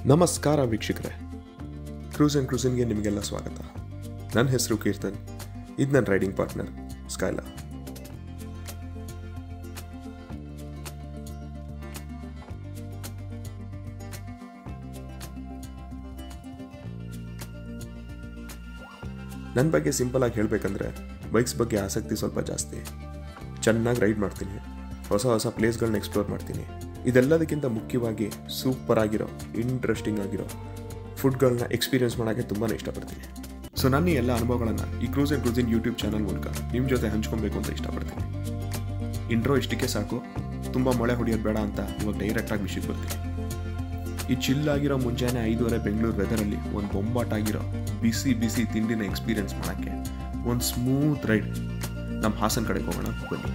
ನಮಸ್ಕಾರ ವೀಕ್ಷಕರೇ cruise and ಕ್ರೂಸಿನ್ಗೆ ನಿಮಗೆಲ್ಲ ಸ್ವಾಗತ ನನ್ನ ಹೆಸರು ಕೀರ್ತನ್ ಇದು ನನ್ನ ರೈಡಿಂಗ್ ಪಾರ್ಟ್ನರ್ ಸ್ಕೈಲಾ ನನ್ನ ಬಗ್ಗೆ ಸಿಂಪಲ್ ಆಗಿ ಹೇಳಬೇಕಂದ್ರೆ ಬೈಕ್ಸ್ ಬಗ್ಗೆ ಆಸಕ್ತಿ ಸ್ವಲ್ಪ ಜಾಸ್ತಿ ಚೆನ್ನಾಗಿ ರೈಡ್ ಮಾಡ್ತೀನಿ ಹೊಸ ಹೊಸ ಪ್ಲೇಸ್ಗಳನ್ನ ಎಕ್ಸ್ಪ್ಲೋರ್ ಮಾಡ್ತೀನಿ ಇದೆಲ್ಲದಕ್ಕಿಂತ ಮುಖ್ಯವಾಗಿ ಸೂಪರ್ ಆಗಿರೋ ಇಂಟ್ರೆಸ್ಟಿಂಗ್ ಆಗಿರೋ ಫುಡ್ಗಳನ್ನ ಎಕ್ಸ್ಪೀರಿಯನ್ಸ್ ಮಾಡೋಕ್ಕೆ ತುಂಬಾ ಇಷ್ಟಪಡ್ತೀನಿ ಸೊ ನನ್ನ ಈ ಎಲ್ಲ ಅನುಭವಗಳನ್ನು ಈ cruise and cruisin YouTube channel ಮೂಲಕ ನಿಮ್ಮ ಜೊತೆ ಹಂಚ್ಕೊಬೇಕು ಅಂತ ಇಷ್ಟಪಡ್ತೀನಿ ಇಂಟ್ರೋ ಇಷ್ಟಕ್ಕೆ ಸಾಕು ತುಂಬ ಮಳೆ ಹೊಡೆಯೋದು ಬೇಡ ಅಂತ ಇವಾಗ ಡೈರೆಕ್ಟಾಗಿ ವಿಷಯಕ್ಕೆ ಬರ್ತೀನಿ ಈ ಚಿಲ್ ಆಗಿರೋ ಮುಂಜಾನೆ ಐದೂವರೆ ಬೆಂಗಳೂರು ವೆದರಲ್ಲಿ ಒಂದು ಬೊಂಬಾಟಾಗಿರೋ ಬಿಸಿ ಬಿಸಿ ತಿಂಡಿನ ಎಕ್ಸ್ಪೀರಿಯನ್ಸ್ ಮಾಡೋಕ್ಕೆ ಒಂದು ಸ್ಮೂತ್ ರೈಡ್ ನಮ್ಮ ಹಾಸನ್ ಕಡೆಗೆ ಹೋಗೋಣ ಬನ್ನಿ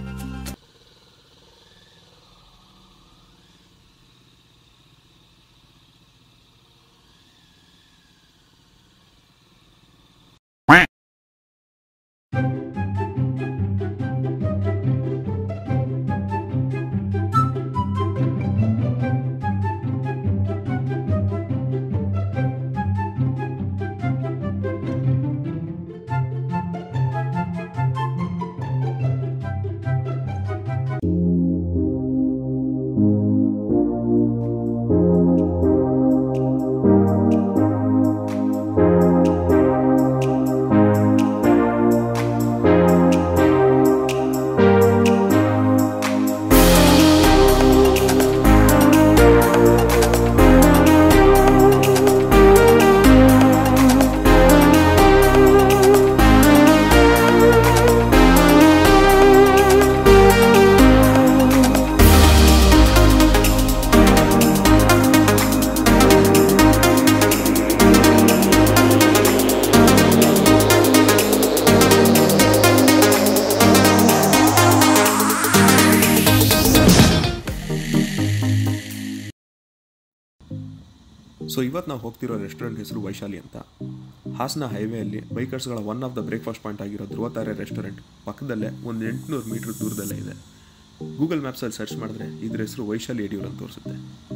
ಸೊ ಇವತ್ತು ನಾವು ಹೋಗ್ತಿರೋ ರೆಸ್ಟೋರೆಂಟ್ ಹೆಸರು ವೈಶಾಲಿ ಅಂತ ಹಾಸನ ಹೈವೇಯಲ್ಲಿ ಬೈಕರ್ಸ್ಗಳ one of the breakfast point ಆಗಿರೋ ಧ್ರುವತಾರೆ ರೆಸ್ಟೋರೆಂಟ್ ಪಕ್ಕದಲ್ಲೇ ಒಂದು ಎಂಟುನೂರು ಮೀಟ್ರ್ ದೂರದಲ್ಲೇ ಇದೆ ಗೂಗಲ್ ಮ್ಯಾಪ್ಸಲ್ಲಿ ಸರ್ಚ್ ಮಾಡಿದ್ರೆ ಇದ್ರ ಹೆಸರು ವೈಶಾಲಿ ಯಡಿಯೂರ್ ಅಂತ ತೋರಿಸುತ್ತೆ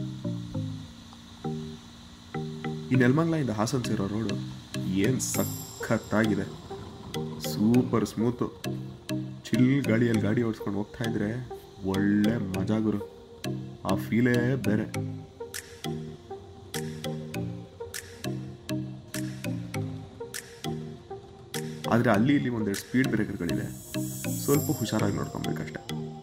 ಈ ನೆಲಮಂಗ್ಲಿಂದ ಹಾಸನ್ ಸೇರೋ ರೋಡು ಏನು ಸಖತ್ತಾಗಿದೆ ಸೂಪರ್ ಸ್ಮೂತು ಚಿಲ್ ಗಾಡಿಯಲ್ಲಿ ಗಾಡಿ ಓಡಿಸ್ಕೊಂಡು ಹೋಗ್ತಾ ಇದ್ರೆ ಒಳ್ಳೆ ಮಜಾ ಗುರು ಆ ಫೀಲೇ ಬೇರೆ ಆದರೆ ಅಲ್ಲಿ ಇಲ್ಲಿ ಒಂದೆರಡು ಸ್ಪೀಡ್ ಬ್ರೇಕರ್ಗಳಿದೆ ಸ್ವಲ್ಪ ಹುಷಾರಾಗಿ ನೋಡ್ಕೊಬೇಕಷ್ಟೆ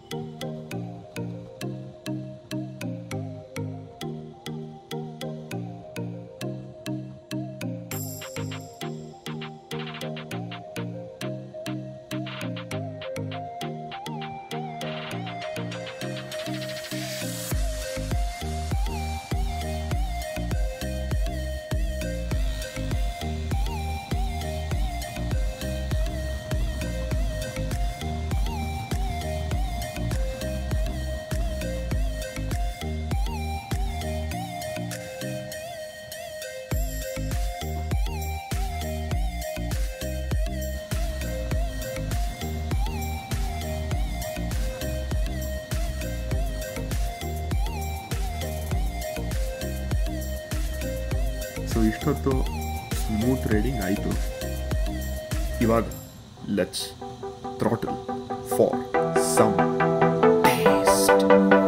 ಸೊ ಇಷ್ಟೊತ್ತು ಸ್ಮೂತ್ ರೈಡಿಂಗ್ ಆಯಿತು ಇವಾಗ let's throttle for some taste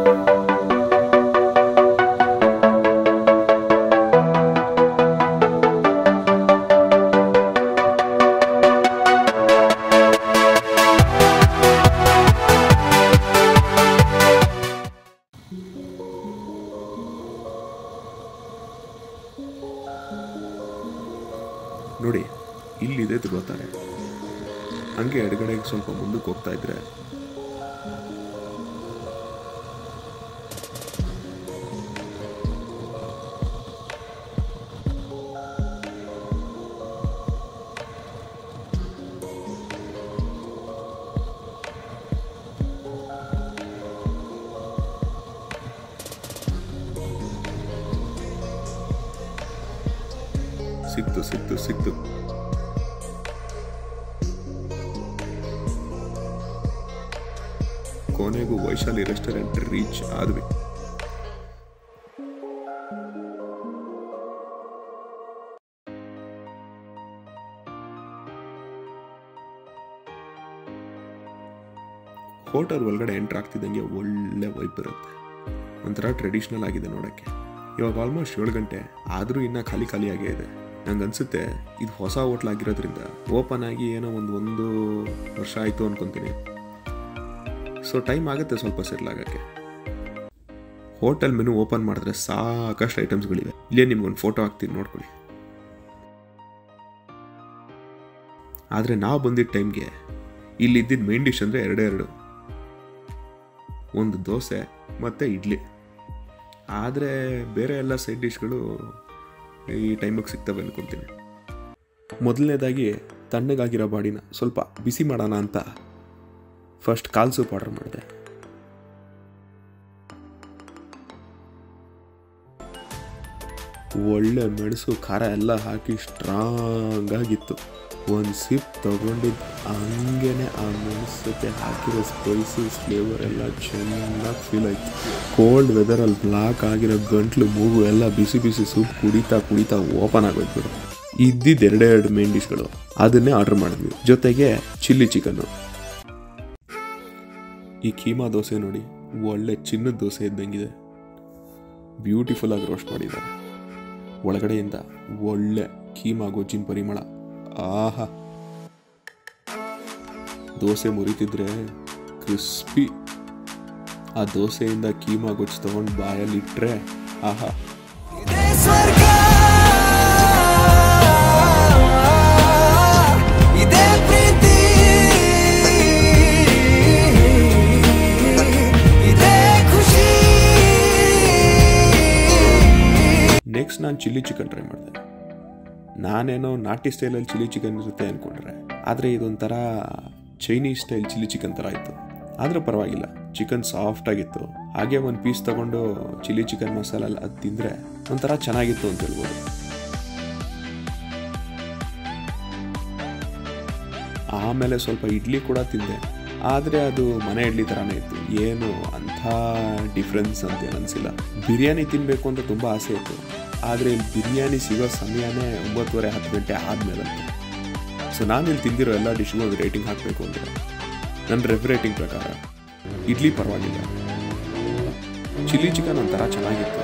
ನೋಡಿ ಇಲ್ಲಿದೆ ತಿಳ್ಕೊತಾರೆ ಹಂಗೆ ಎಡಗಡೆಗೆ ಸ್ವಲ್ಪ ಮುಂದಕ್ಕೆ ಹೋಗ್ತಾ ಇದ್ರೆ ಸಿಕ್ತು ಸಿಕ್ತು ಸಿಕ್ತು ಕೊನೆಗೂ ವೈಶಾಲಿ ರೆಸ್ಟೋರೆಂಟ್ ರೀಚ್ ಆದ್ವಿ ಹೋಟೆಲ್ ಒಳಗಡೆ ಎಂಟ್ರ್ ಆಗ್ತಿದ್ದಂಗೆ ಒಳ್ಳೆ ವೈಪ್ ಇರುತ್ತೆ ಒಂಥರ ಟ್ರೆಡಿಷ್ನಲ್ ಆಗಿದೆ ನೋಡೋಕ್ಕೆ ಇವಾಗ ಆಲ್ಮೋಸ್ಟ್ ಏಳು ಗಂಟೆ ಆದರೂ ಇನ್ನೂ ಖಾಲಿ ಖಾಲಿಯಾಗೇ ಇದೆ ನಂಗೆ ಅನ್ಸುತ್ತೆ ಇದು ಹೊಸ ಹೋಟ್ಲ್ ಆಗಿರೋದ್ರಿಂದ ಓಪನ್ ಆಗಿ ಏನೋ ಒಂದು ಒಂದು ವರ್ಷ ಆಯಿತು ಅನ್ಕೊತೀನಿ ಸೊ ಟೈಮ್ ಆಗುತ್ತೆ ಸ್ವಲ್ಪ ಸೆಟ್ಲ್ ಆಗೋಕ್ಕೆ ಹೋಟೆಲ್ ಮೆನು ಓಪನ್ ಮಾಡಿದ್ರೆ ಸಾಕಷ್ಟು ಐಟಮ್ಸ್ಗಳಿವೆ ಇಲ್ಲೇ ನಿಮ್ಗೊಂದು ಫೋಟೋ ಹಾಕ್ತೀನಿ ನೋಡ್ಕೊಳ್ಳಿ ಆದರೆ ನಾವು ಬಂದಿದ್ದ ಟೈಮ್ಗೆ ಇಲ್ಲಿ ಇದ್ದಿದ್ದ ಮೇನ್ ಡಿಶ್ ಅಂದರೆ ಎರಡೇ ಎರಡು ಒಂದು ದೋಸೆ ಮತ್ತು ಇಡ್ಲಿ ಆದರೆ ಬೇರೆ ಎಲ್ಲ ಸೈಡ್ ಡಿಶ್ಗಳು ಈ ಟೈಮಿಗೆ ಸಿಗ್ತವೆ ಅನ್ಕೊತೀನಿ ಮೊದಲನೇದಾಗಿ ತಣ್ಣಗಾಗಿರೋ ಬಾಡಿನ ಸ್ವಲ್ಪ ಬಿಸಿ ಮಾಡೋಣ ಅಂತ ಫಸ್ಟ್ ಕಾಲ್ ಸೂಪ್ ಆರ್ಡರ್ ಮಾಡಿದೆ ಒಳ್ಳೆ ಮೆಣಸು ಖಾರ ಎಲ್ಲ ಹಾಕಿ ಸ್ಟ್ರಾಂಗ್ ಆಗಿತ್ತು ಒಂದು ಸಿಪ್ ತಗೊಂಡಿದ್ದು ಹಂಗೇನೆ ಆ ಮೆಣಸಕ್ಕೆ ಹಾಕಿರೋ ಸ್ಪೈಸಸ್ ಫ್ಲೇವರ್ ಎಲ್ಲ ಚೆನ್ನಾಗಿ ಫೀಲ್ ಆಯ್ತು ಕೋಲ್ಡ್ ವೆದರಲ್ಲಿ ಬ್ಲಾಕ್ ಆಗಿರೋ ಗಂಟ್ಲು ಮೂಗು ಎಲ್ಲ ಬಿಸಿ ಬಿಸಿ ಸೂಪ್ ಕುಡಿತಾ ಕುಡಿತಾ ಓಪನ್ ಆಗೋಯ್ತು ಬಿಡು ಇದ್ದಿದ್ದು ಎರಡೇ ಎರಡು ಮೇನ್ ಡಿಶ್ಗಳು ಅದನ್ನೇ ಆರ್ಡರ್ ಮಾಡಿದ್ವಿ ಜೊತೆಗೆ ಚಿಲ್ಲಿ ಚಿಕನ್ನು ಈ ಕೀಮಾ ದೋಸೆ ನೋಡಿ ಒಳ್ಳೆ ಚಿನ್ನದ ದೋಸೆ ಇದ್ದಂಗಿದೆ ಬ್ಯೂಟಿಫುಲ್ ಆಗಿ ರೋಸ್ಟ್ ಮಾಡಿದ್ದಾರೆ ಒಳಗಡೆಯಿಂದ ಒಳ್ಳೆ ಕೀಮಾ ಗೊಜ್ಜಿನ ಪರಿಮಳ ಆಹಾ ದೋಸೆ ಮುರಿತಿದ್ರೆ ಕ್ರಿಸ್ಪಿ ಆ ದೋಸೆಯಿಂದ ಕೀಮಾ ಗೊಜ್ಜು ತಗೊಂಡು ಬಾಯಲ್ಲಿ ಇಟ್ರೆ ಆಹಾ ಇದೇ ಸ್ವರ್ಗ ಇದೇ ಪ್ರೀತಿ ಇದೇ ಖುಷಿ ನೆಕ್ಸ್ಟ್ ನಾನು ಚಿಲ್ಲಿ ಚಿಕನ್ ಟ್ರೈ ಮಾಡಿದೆ ನಾನೇನೋ ನಾಟಿ ಸ್ಟೈಲಲ್ಲಿ ಚಿಲ್ಲಿ ಚಿಕನ್ ಇರುತ್ತೆ ಅಂದ್ಕೊಂಡ್ರೆ ಆದರೆ ಇದೊಂಥರ ಚೈನೀಸ್ ಸ್ಟೈಲ್ ಚಿಲ್ಲಿ ಚಿಕನ್ ಥರ ಇತ್ತು ಆದರೆ ಪರವಾಗಿಲ್ಲ ಚಿಕನ್ ಸಾಫ್ಟ್ ಆಗಿತ್ತು ಹಾಗೆ ಒಂದು ಪೀಸ್ ತಗೊಂಡು ಚಿಲ್ಲಿ ಚಿಕನ್ ಮಸಾಲ ಎಲ್ಲ ಅದು ತಿಂದರೆ ಒಂಥರ ಚೆನ್ನಾಗಿತ್ತು ಅಂತ ಹೇಳ್ಬೋದು ಆಮೇಲೆ ಸ್ವಲ್ಪ ಇಡ್ಲಿ ಕೂಡ ತಿಂದೆ ಆದರೆ ಅದು ಮನೆ ಇಡ್ಲಿ ಥರನೇ ಇತ್ತು ಏನು ಅಂಥ ಡಿಫ್ರೆನ್ಸ್ ಅಂತ ಏನು ಅನಿಸಿಲ್ಲ ಬಿರಿಯಾನಿ ತಿನ್ನಬೇಕು ಅಂತ ತುಂಬ ಆಸೆ ಇತ್ತು ಆದರೆ ಇಲ್ಲಿ ಬಿರಿಯಾನಿ ಸಿಗೋ ಸಮಯನೇ ಒಂಬತ್ತುವರೆ ಹತ್ತು ಗಂಟೆ ಆದಮೇಲಂತೆ ಸೊ ನಾನು ಇಲ್ಲಿ ತಿಂದಿರೋ ಎಲ್ಲ ಡಿಶ್ಗೂ ಒಂದು ರೇಟಿಂಗ್ ಹಾಕಬೇಕು ಅಂದರೆ ನನ್ನ ರೆಫ್ ರೇಟಿಂಗ್ ಪ್ರಕಾರ ಇಡ್ಲಿ ಪರವಾಗಿಲ್ಲ ಚಿಲ್ಲಿ ಚಿಕನ್ ಒಂಥರ ಚೆನ್ನಾಗಿತ್ತು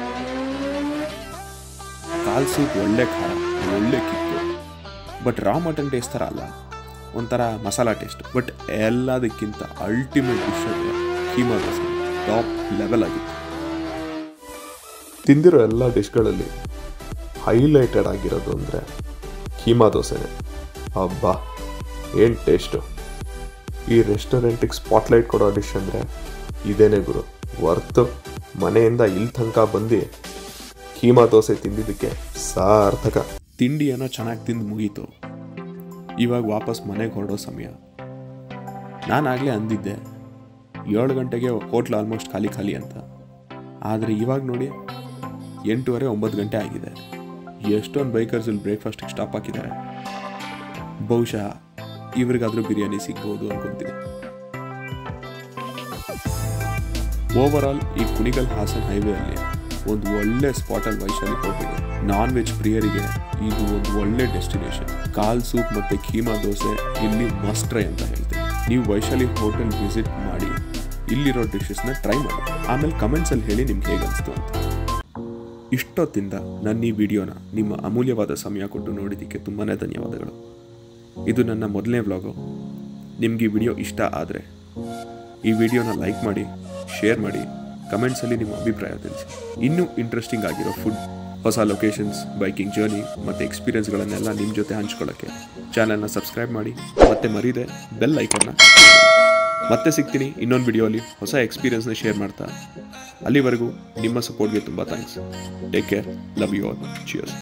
ಕಾಲ್ ಸೂಪ್ ಒಳ್ಳೆ ಖಾರ ಒಳ್ಳೆ kick but raw mutton taste ಥರ ಅಲ್ಲ ಒಂಥರ ಮಸಾಲ ಟೇಸ್ಟ್ ಬಟ್ ಎಲ್ಲದಕ್ಕಿಂತ ಅಲ್ಟಿಮೇಟ್ ಡಿಶ್ ಅಂದರೆ ಕೀಮಾ ದೋಸೆ ಟಾಪ್ ಲೆವೆಲ್ ಆಗಿತ್ತು ತಿಂದಿರೋ ಎಲ್ಲ ಡಿಶ್ಗಳಲ್ಲಿ ಹೈಲೈಟೆಡ್ ಆಗಿರೋದು ಅಂದರೆ ಕೀಮಾ ದೋಸೆನೇ ಅಬ್ಬಾ ಏನು ಟೇಸ್ಟು ಈ ರೆಸ್ಟೋರೆಂಟಿಗೆ ಸ್ಪಾಟ್ಲೈಟ್ ಕೊಡೋ ಡಿಶ್ ಅಂದರೆ ಇದೇನೇ ಗುರು ವರ್ತು ಮನೆಯಿಂದ ಇಲ್ಲಿ ತನಕ ಬಂದು ಕೀಮಾ ದೋಸೆ ತಿಂದಿದ್ದಕ್ಕೆ ಸಾರ್ಥಕ ತಿಂಡಿ ಏನೋ ಚೆನ್ನಾಗಿ ತಿಂದು ಮುಗೀತು ಇವಾಗ ವಾಪಸ್ ಮನೆಗೆ ಹೊರಡೋ ಸಮಯ ನಾನಾಗಲೇ ಅಂದಿದ್ದೆ ಏಳು ಗಂಟೆಗೆ ಹೋಟ್ಲ್ ಆಲ್ಮೋಸ್ಟ್ ಖಾಲಿ ಖಾಲಿ ಅಂತ ಆದರೆ ಇವಾಗ ನೋಡಿ ಎಂಟೂವರೆ ಒಂಬತ್ತು ಗಂಟೆ ಆಗಿದೆ ಎಷ್ಟೊಂದು ಬೈಕರ್ಸ್ ಇಲ್ಲಿ ಬ್ರೇಕ್ಫಾಸ್ಟಿಗೆ ಸ್ಟಾಪ್ ಹಾಕಿದ್ದಾರೆ ಬಹುಶಃ ಇವ್ರಿಗಾದ್ರೂ ಬಿರಿಯಾನಿ ಸಿಗ್ಬೋದು ಅನ್ಕೊಂತೀನಿ ಓವರ್ ಆಲ್ ಈ ಕುಣಿಗಲ್ ಹಾಸನ್ ಹೈವೇ ಅಲ್ಲಿ ಒಂದು ಒಳ್ಳೆ ಸ್ಪಾಟಲ್ಲಿ ವೈಶಾಲಿ ಹೋಟೆಲ್ ನಾನ್ ವೆಜ್ ಪ್ರಿಯರಿಗೆ ಇದು ಒಂದು ಒಳ್ಳೆ ಡೆಸ್ಟಿನೇಷನ್ ಕಾಲ್ ಸೂಪ್ ಮತ್ತೆ ಕೀಮಾ ದೋಸೆ ಇಲ್ಲಿ ಮಸ್ಟ್ ಟ್ರೈ ಅಂತ ಹೇಳ್ತೀನಿ ನೀವು ವೈಶಾಲಿ ಹೋಟೆಲ್ ವಿಸಿಟ್ ಮಾಡಿ ಇಲ್ಲಿರೋ ಡಿಶಸ್ನ ಟ್ರೈ ಮಾಡಿ ಆಮೇಲೆ ಕಮೆಂಟ್ಸಲ್ಲಿ ಹೇಳಿ ನಿಮ್ಗೆ ಹೇಗೆ ಅನಿಸ್ತು ಅಂತ ಇಷ್ಟೊತ್ತಿಂದ ನನ್ನ ಈ ವಿಡಿಯೋನ ನಿಮ್ಮ ಅಮೂಲ್ಯವಾದ ಸಮಯ ಕೊಟ್ಟು ನೋಡಿದ್ದಕ್ಕೆ ತುಂಬಾ ಧನ್ಯವಾದಗಳು ಇದು ನನ್ನ ಮೊದಲನೇ ವ್ಲಾಗು ನಿಮ್ಗೆ ಈ ವಿಡಿಯೋ ಇಷ್ಟ ಆದರೆ ಈ ವಿಡಿಯೋನ ಲೈಕ್ ಮಾಡಿ ಶೇರ್ ಮಾಡಿ ಕಮೆಂಟ್ಸಲ್ಲಿ ನಿಮ್ಮ ಅಭಿಪ್ರಾಯ ತಿಳಿಸಿ ಇನ್ನೂ ಇಂಟ್ರೆಸ್ಟಿಂಗ್ ಆಗಿರೋ ಫುಡ್ ಹೊಸ ಲೊಕೇಶನ್ಸ್ ಬೈಕಿಂಗ್ ಜರ್ನಿ ಮತ್ತು ಎಕ್ಸ್ಪೀರಿಯನ್ಸ್ಗಳನ್ನೆಲ್ಲ ನಿಮ್ಮ ಜೊತೆ ಹಂಚ್ಕೊಳ್ಳೋಕ್ಕೆ ಚಾನಲ್ನ ಸಬ್ಸ್ಕ್ರೈಬ್ ಮಾಡಿ ಮತ್ತೆ ಮರೀದೆ ಬೆಲ್ ಐಕನ್ನ ಮತ್ತೆ ಸಿಗ್ತೀನಿ ಇನ್ನೊಂದು ವಿಡಿಯೋಲಿ ಹೊಸ ಎಕ್ಸ್ಪೀರಿಯನ್ಸ್ನ ಶೇರ್ ಮಾಡ್ತಾ ಅಲ್ಲಿವರೆಗೂ ನಿಮ್ಮ ಸಪೋರ್ಟ್ಗೆ ತುಂಬ thanks take care love you all cheers